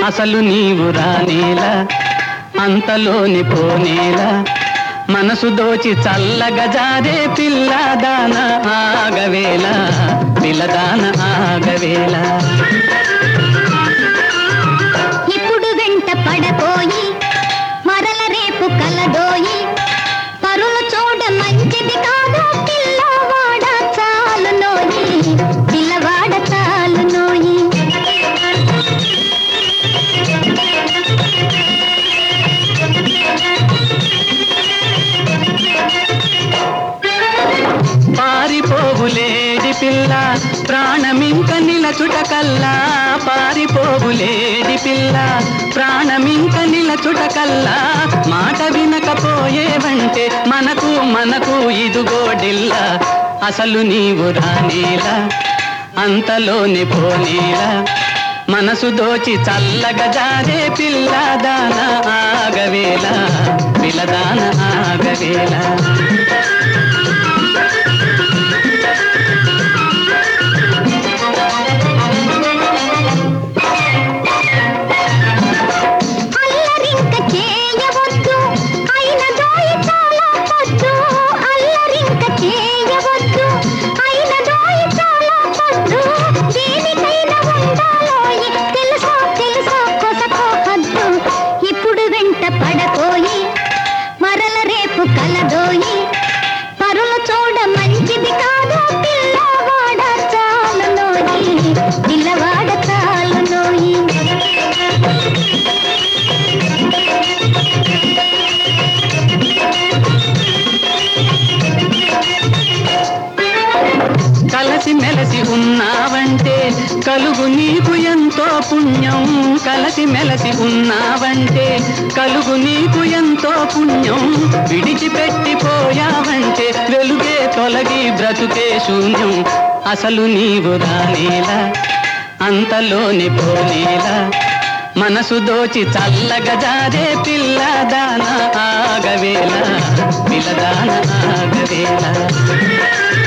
అసలు నీవు రానేలా అంతలోని పోనేలా మనసు దోచి చల్లగా జారే పిల్లదాన ఆగవేళ పిల్లదాన ఆగవేళ ఇప్పుడు వెంట పడపోయి మరల రేపు కలదోయి పరులు చూడ మంచిది కాదు పిల్లవాడ చాలు నోయి పిల్లవాడ చాలు నోయి పారిపోవులేడి పిల్ల ప్రాణమింక నిలచుట కల్లా పారిపోవులేడి పిల్ల ప్రాణమింక నిలచుట కల్లా మాట వినకపోయేవంటే మనకు మనకు ఇదుగోడిల్లా అసలు నీవు రానేలా అంతలోని పోనేలా మనసు దోచి చల్లగా జారే పిల్లదాన ఆగవేళ పిల్లదాన ఆగవేళ అల్లరింక చేయవద్దు అయిన దోయి చాలా పొద్దు అల్లరింక చేయవద్దు అయిన దోయి చాలా పొద్దు దేనికైనా ఉండాలోయి తెలుసా తెలుసా కొసకో హద్దు ఇప్పుడు వెంట పడకోయి మరల రేపు కలదోయి పరులు చూడ మంచిది కాదు పిల్లవాడ చాలు నోయి పిల్లవాడ చాలు నోయి కలసి మెలసి ఉన్నావంటే కలుగు నీకు ఎంతో పుణ్యం కలసి మెలసి ఉన్నావంటే కలుగు నీకు ఎంతో పుణ్యం విడిచిపెట్టిపోయావంటే వెలుగే తొలగి బ్రతుకే శూన్యం అసలు నీవు రానేలా అంతలోని పోనేలా మనసు దోచి చల్లగా జారే పిల్లదాన ఆగవేళ పిల్లదాన ఆగవేళ